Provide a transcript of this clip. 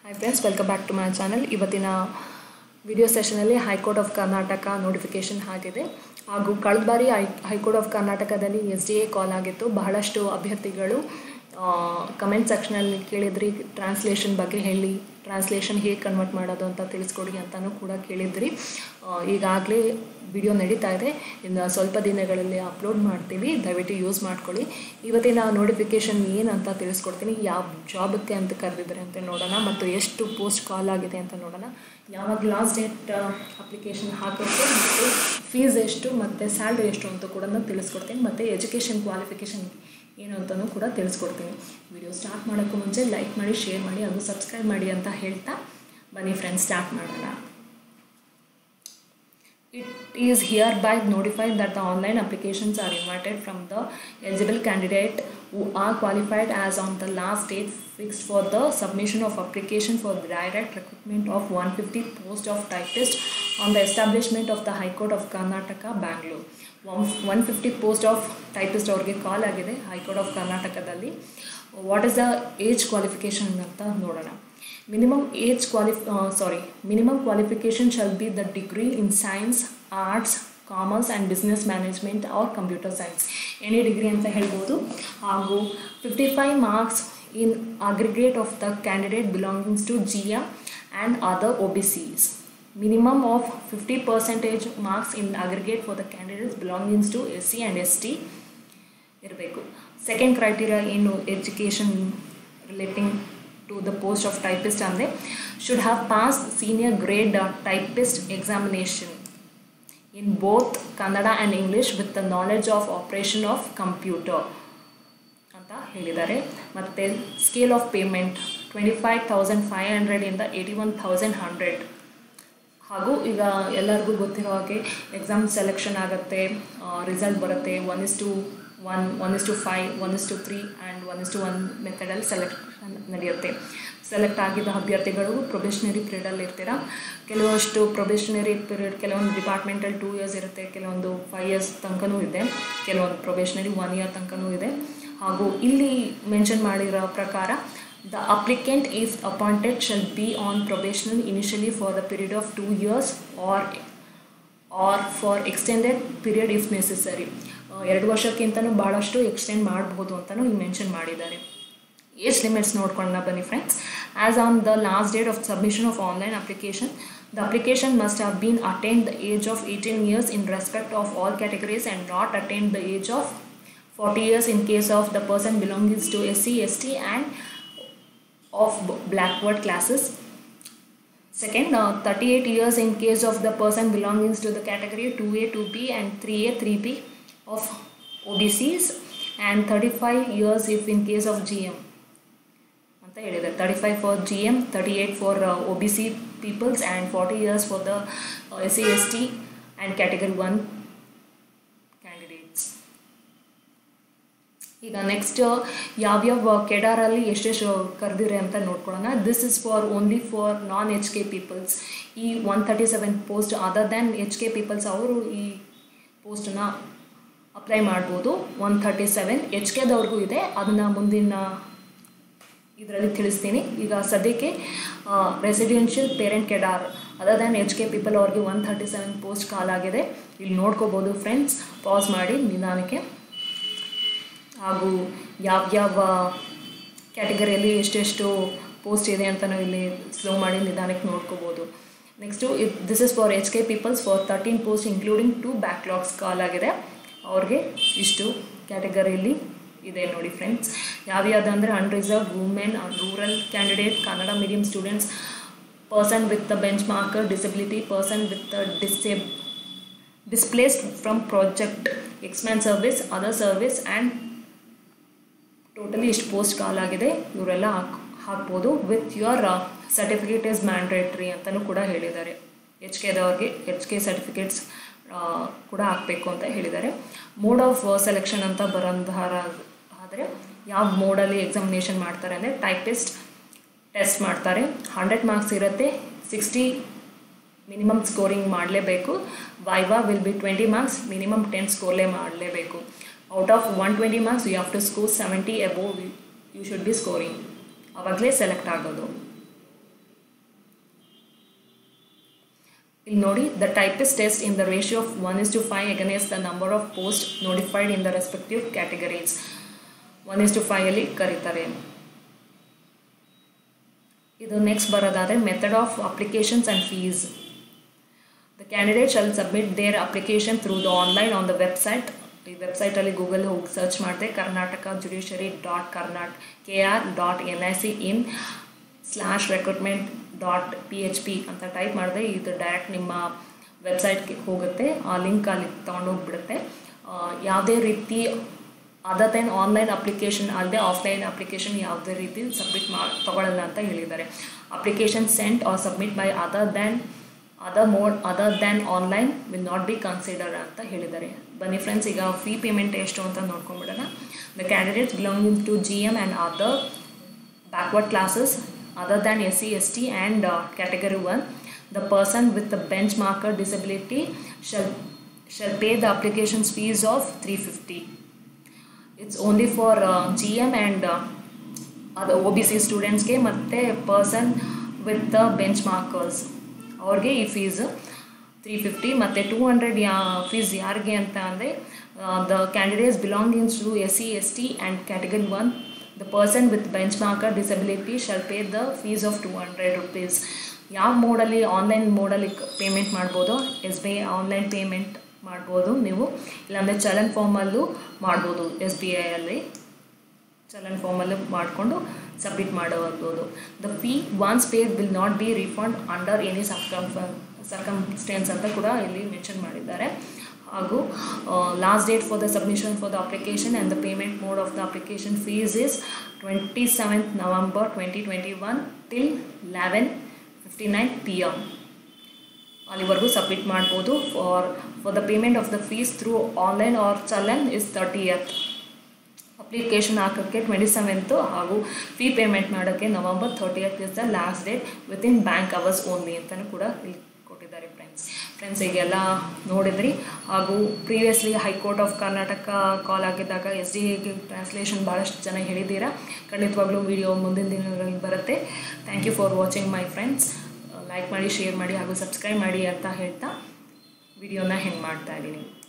Hi friends welcome back to my channel ಇವತ್ತಿನ video ಸೆಷನಲ್ಲಿ high court of Karnataka notification ಆಗಿದೆ ಹಾಗೂ ಕಳೆದ ಬಾರಿ ಹೈ ಹೈಕೋರ್ಟ್ ಆಫ್ ಕರ್ನಾಟಕದಲ್ಲಿ ಎಸ್ ಡಿ ಎ ಕಾಲ್ ಆಗಿತ್ತು ಬಹಳಷ್ಟು ಅಭ್ಯರ್ಥಿಗಳು ಕಮೆಂಟ್ ಸೆಕ್ಷನಲ್ಲಿ ಕೇಳಿದ್ರಿ ಟ್ರಾನ್ಸ್ಲೇಷನ್ ಬಗ್ಗೆ ಹೇಳಿ ಟ್ರಾನ್ಸ್ಲೇಷನ್ ಹೇಗೆ ಕನ್ವರ್ಟ್ ಮಾಡೋದು ಅಂತ ತಿಳಿಸ್ಕೊಡಿ ಅಂತಲೂ ಕೂಡ ಕೇಳಿದ್ರಿ ಈಗಾಗಲೇ ವಿಡಿಯೋ ನಡೀತಾ ಇದೆ ಇನ್ನು ಸ್ವಲ್ಪ ದಿನಗಳಲ್ಲಿ ಅಪ್ಲೋಡ್ ಮಾಡ್ತೀವಿ ದಯವಿಟ್ಟು ಯೂಸ್ ಮಾಡ್ಕೊಳ್ಳಿ ಇವತ್ತಿನ ನೋಟಿಫಿಕೇಷನ್ ಏನಂತ ತಿಳಿಸ್ಕೊಡ್ತೀನಿ ಯಾವ ಜಾಬಕ್ಕೆ ಅಂತ ಕರೆದಿದ್ದಾರೆ ಅಂತ ನೋಡೋಣ ಮತ್ತು ಎಷ್ಟು ಪೋಸ್ಟ್ ಕಾಲ್ ಆಗಿದೆ ಅಂತ ನೋಡೋಣ ಯಾವಾಗ ಲಾಸ್ಟ್ ಡೇಟ್ ಅಪ್ಲಿಕೇಶನ್ ಹಾಕೋಕ್ಕೆ ಮತ್ತು ಫೀಸ್ ಎಷ್ಟು ಮತ್ತು ಸ್ಯಾಲ್ರಿ ಎಷ್ಟು ಅಂತ ಕೂಡ ತಿಳಿಸ್ಕೊಡ್ತೀನಿ ಮತ್ತು ಎಜುಕೇಷನ್ ಕ್ವಾಲಿಫಿಕೇಷನ್ ಏನು ಅಂತಲೂ ಕೂಡ ತಿಳಿಸ್ಕೊಡ್ತೀನಿ ವಿಡಿಯೋ ಸ್ಟಾರ್ಟ್ ಮಾಡೋಕ್ಕೂ ಮುಂಚೆ ಲೈಕ್ ಮಾಡಿ ಶೇರ್ ಮಾಡಿ ಹಾಗೂ ಸಬ್ಸ್ಕ್ರೈಬ್ ಮಾಡಿ ಅಂತ ಹೇಳ್ತಾ ಬನ್ನಿ ಫ್ರೆಂಡ್ಸ್ ಸ್ಟಾರ್ಟ್ ಮಾಡೋಣ It is hereby notified that the online applications are invited from the eligible candidate who are qualified as on the last date fixed for the submission of application for direct recruitment of 150 post of typist on the establishment of the High Court of Karnataka, Bangalore. One fifty post of typist ಅವ್ರಿಗೆ call ಆಗಿದೆ high court of ಕರ್ನಾಟಕದಲ್ಲಿ what is the age qualification ಅಂತ ನೋಡೋಣ minimum age qualif sorry minimum qualification shall be the degree in science arts commerce and business management or computer science any degree ಅಂತ ಹೇಳ್ಬೋದು ಹಾಗೂ fifty five marks in aggregate of the candidate belongings to G M and other O B Cs minimum of 50 percentage marks in aggregate for the candidates belongings to S C and S T ಇರಬೇಕು second criteria ಏನು education relating to the post of typist ಅಂದರೆ should have pass senior grade typist examination in both Kannada and English with the knowledge of operation of computer ಅಂತ ಹೇಳಿದ್ದಾರೆ ಮತ್ತು scale of payment twenty five thousand five ಹಂಡ್ರೆಡಿಂದ eighty one thousand hundred ಹಾಗೂ ಈಗ ಎಲ್ಲರಿಗೂ ಗೊತ್ತಿರೋ ಹಾಗೆ ಎಕ್ಸಾಮ್ ಸೆಲೆಕ್ಷನ್ ಆಗುತ್ತೆ ರಿಸಲ್ಟ್ ಬರುತ್ತೆ one is to one one is to five one is to three and one is to one ಮೆಥಡಲ್ಲಿ selection ನಡೆಯುತ್ತೆ ಸೆಲೆಕ್ಟ್ ಆಗಿದ್ದ ಅಭ್ಯರ್ಥಿಗಳು ಪ್ರೊಬೆಷನರಿ ಪೀರಿಯಡಲ್ಲಿ ಇರ್ತೀರ ಕೆಲವಷ್ಟು ಪ್ರೊಬೆಷನರಿ ಪೀರಿಯಡ್ ಕೆಲವೊಂದು ಡಿಪಾರ್ಟ್ಮೆಂಟಲ್ಲಿ ಟೂ ಇಯರ್ಸ್ ಇರುತ್ತೆ ಕೆಲವೊಂದು ಫೈವ್ ಇಯರ್ಸ್ ತನಕನೂ ಇದೆ ಕೆಲವೊಂದು ಪ್ರೊಬೆಷನರಿ ಒನ್ ಇಯರ್ ತನಕನೂ ಇದೆ ಹಾಗೂ ಇಲ್ಲಿ ಮೆನ್ಷನ್ ಮಾಡಿರೋ ಪ್ರಕಾರ The applicant is appointed shall be on probation initially for the period of two years or or for extended period if necessary. ಎರಡು ವರ್ಷಕ್ಕಿಂತನೂ ಭಾಳಷ್ಟು ಎಕ್ಸ್ಟೆಂಡ್ ಮಾಡ್ಬೋದು ಅಂತಲೂ ಇಲ್ಲಿ ಮೆನ್ಷನ್ ಮಾಡಿದ್ದಾರೆ ಏಜ್ ಲಿಮಿಟ್ಸ್ ನೋಡ್ಕೊಳ್ಳೋಣ ಬನ್ನಿ friends as on the last date of submission of online application the application must have been attain the age of eighteen years in respect of all categories and not attain the age of forty years in case of the person belongings to S C S T and of backward classes. Second, uh, 38 years in case of the person belonging to the category 2A, 2B and 3A, 3B of OBCs and 35 years if in case of GM. ಅಂತ ಹೇಳಿದೆ thirty five for G M thirty eight for O B C peoples and forty years for the S C S T and category one candidates ಈಗ next ಯಾವ್ಯಾವ ಕೆಡಾರಲ್ಲಿ ಎಷ್ಟೆಷ್ಟು ಕರೆದಿರೆ ಅಂತ ನೋಡ್ಕೊಳ್ಳೋಣ this is for only for non H K peoples ಈ one thirty seven post other than H K peoples ಅವರು ಈ ಪೋಸ್ಟನ್ನ ಅಪ್ಲೈ ಮಾಡ್ಬೋದು ಒನ್ ತರ್ಟಿ ಸೆವೆನ್ ಎಚ್ ಕೆದವ್ರಿಗೂ ಇದೆ ಅದನ್ನು ಮುಂದಿನ ಇದರಲ್ಲಿ ತಿಳಿಸ್ತೀನಿ ಈಗ ಸದ್ಯಕ್ಕೆ residential parent cadre other than H K people ಅವ್ರಿಗೆ one thirty seven post call ಆಗಿದೆ ಇಲ್ಲಿ ನೋಡ್ಕೋಬೋದು ಫ್ರೆಂಡ್ಸ್ ಪಾಸ್ ಮಾಡಿ ನಿಧಾನಕ್ಕೆ ಹಾಗೂ ಯಾವ್ಯಾವ ಕ್ಯಾಟಗರಿಯಲ್ಲಿ ಎಷ್ಟೆಷ್ಟು ಪೋಸ್ಟ್ ಇದೆ ಅಂತ ನಾವು ಇಲ್ಲಿ ಸ್ಲೋ ಮಾಡಿ ನಿಧಾನಕ್ಕೆ ನೋಡ್ಕೋಬೋದು next it this is for H K peoples for thirteen post including two backlogs call ಆಗಿದೆ ಅವ್ರಿಗೆ ಇಷ್ಟು ಕ್ಯಾಟಗರಿಯಲ್ಲಿ ಇದೆ ನೋಡಿ ಫ್ರೆಂಡ್ಸ್ ಯಾವ್ಯಾವುದಂದರೆ unreserve women rural candidate Kannada medium students person with the bench marker disability person with the ಡಿಸೇಬ್ displaced from project ex man service other service and totally ಇಷ್ಟು post call ಆಗಿದೆ ಇವರೆಲ್ಲ ಹಾಕ್ ಹಾಕ್ಬೋದು with your certificate is mandatory ಅಂತಲೂ ಕೂಡ ಹೇಳಿದ್ದಾರೆ H ಕೆದವ್ರಿಗೆ H K certificates ಕೂಡ ಹಾಕಬೇಕು ಅಂತ ಹೇಳಿದ್ದಾರೆ ಮೋಡ್ ಆಫ್ ಸೆಲೆಕ್ಷನ್ ಅಂತ ಬರೋಂಧಾರ ಆದರೆ ಯಾವ ಮೋಡಲ್ಲಿ ಎಕ್ಸಾಮಿನೇಷನ್ ಮಾಡ್ತಾರೆ ಅಂದರೆ ಟೈಪಿಸ್ಟ್ ಟೆಸ್ಟ್ ಮಾಡ್ತಾರೆ ಹಂಡ್ರೆಡ್ ಮಾರ್ಕ್ಸ್ ಇರುತ್ತೆ ಸಿಕ್ಸ್ಟಿ ಮಿನಿಮಮ್ ಸ್ಕೋರಿಂಗ್ ಮಾಡಲೇಬೇಕು viva will be twenty marks minimum ten ಸ್ಕೋರ್ಲೇ ಮಾಡಲೇಬೇಕು out of one twenty marks you have to score seventy above you should be scoring ಆವಾಗಲೇ ಸೆಲೆಕ್ಟ್ ಆಗೋದು ಇಲ್ಲಿ ನೋಡಿ the typist test in the ratio of one is to five against the number of post notified in the respective categories one is to ಫೈವಲ್ಲಿ ಕರೀತಾರೆ ಇದು next ಬರೋದಾದರೆ method of applications and fees the candidate shall submit their application through the online on the website ಈ ವೆಬ್ಸೈಟಲ್ಲಿ Google ಹೋಗಿ search ಮಾಡಿದೆ Karnataka judiciary dot ಕರ್ನಾಟ್ K R dot N I C in slash recruitment dot P H P ಅಂತ type ಮಾಡಿದ್ರೆ ಇದು direct ನಿಮ್ಮ ವೆಬ್ಸೈಟ್ಗೆ ಹೋಗುತ್ತೆ ಆ ಲಿಂಕ್ ಅಲ್ಲಿ ತೊಗೊಂಡೋಗ್ಬಿಡುತ್ತೆ ಯಾವುದೇ ರೀತಿ ಅದರ್ ದೆನ್ ಆನ್ಲೈನ್ ಅಪ್ಲಿಕೇಶನ್ ಅಲ್ಲದೆ ಆಫ್ಲೈನ್ ಅಪ್ಲಿಕೇಶನ್ ಯಾವುದೇ ರೀತಿ ಸಬ್ಮಿಟ್ ಮಾಡಿ ತೊಗೊಳ್ಳಲ್ಲ ಅಂತ ಹೇಳಿದ್ದಾರೆ application sent or submit by other than other mode other than online will not be consider ಅಂತ ಹೇಳಿದ್ದಾರೆ ಬನ್ನಿ ಫ್ರೆಂಡ್ಸ್ ಈಗ ಫೀ ಪೇಮೆಂಟ್ ಎಷ್ಟು ಅಂತ ನೋಡ್ಕೊಂಡ್ಬಿಡೋಣ the candidates belonging to G M and other backward classes other than SC, ST and uh, category 1, the person with the benchmarker disability shall, shall pay the application's fees of 350. It's only for uh, GM and uh, other OBC ಸ್ಟೂಡೆಂಟ್ಸ್ಗೆ ಮತ್ತು person with the bench markers ಅವ್ರಿಗೆ ಈ fees three fifty ಮತ್ತು two hundred ಯಾ fees ಯಾರಿಗೆ ಅಂತ ಅಂದರೆ the candidates belongings to S C S T and category one the person with benchmarker disability shall pay the fees of 200 rupees ಯಾವ ಮೋಡಲ್ಲಿ online ಮೋಡಲ್ಲಿ ಪೇಮೆಂಟ್ ಮಾಡ್ಬೋದು S B I online payment ಮಾಡ್ಬೋದು ನೀವು ಇಲ್ಲಾಂದರೆ ಚಲನ್ ಫಾರ್ಮಲ್ಲೂ ಮಾಡ್ಬೋದು ಎಸ್ ಬಿ ಐಯಲ್ಲಿ ಚಲನ್ ಫಾರ್ಮಲ್ಲೂ ಮಾಡಿಕೊಂಡು ಸಬ್ಮಿಟ್ ಮಾಡಬಹುದು the fee once paid will not be refund under any ಸರ್ಕಮ್ ಸರ್ಕಮ್ಸ್ಟೆನ್ಸ್ ಅಂತ ಕೂಡ ಇಲ್ಲಿ ಮೆನ್ಷನ್ ಮಾಡಿದ್ದಾರೆ ಹಾಗೂ last date for the submission for the application and the payment mode of the application fees is twenty seventh November twenty twenty one till eleven fifty nine P M ಅಲ್ಲಿವರೆಗೂ submit ಮಾಡ್ಬೋದು for for the payment of the fees through online or challan is thirtieth application ಹಾಕೋಕ್ಕೆ twenty seventh ಹಾಗೂ fee payment ಮಾಡೋಕ್ಕೆ November thirtieth is the last date within bank hours only ಅಂತಲೂ ಕೂಡ ಇಲ್ಲಿ ಕೊಟ್ಟಿದ್ದಾರೆ friends friends ಈಗೆಲ್ಲ ನೋಡಿದ್ರಿ ಹಾಗೂ previously high court of Karnataka call ಆಗಿದ್ದಾಗ ಎಸ್ ಡಿ ಎಗೆ ಟ್ರಾನ್ಸ್ಲೇಷನ್ ಭಾಳಷ್ಟು ಜನ ಹೇಳಿದ್ದೀರಾ ಖಂಡಿತವಾಗ್ಲೂ ವಿಡಿಯೋ ಮುಂದಿನ ದಿನಗಳಲ್ಲಿ ಬರುತ್ತೆ thank you for watching my friends like ಮಾಡಿ ಶೇರ್ ಮಾಡಿ ಹಾಗೂ ಸಬ್ಸ್ಕ್ರೈಬ್ ಮಾಡಿ ಅಂತ ಹೇಳ್ತಾ ವಿಡಿಯೋನ ಹೆಂಗೆ ಮಾಡ್ತಾ ಇದ್ದೀನಿ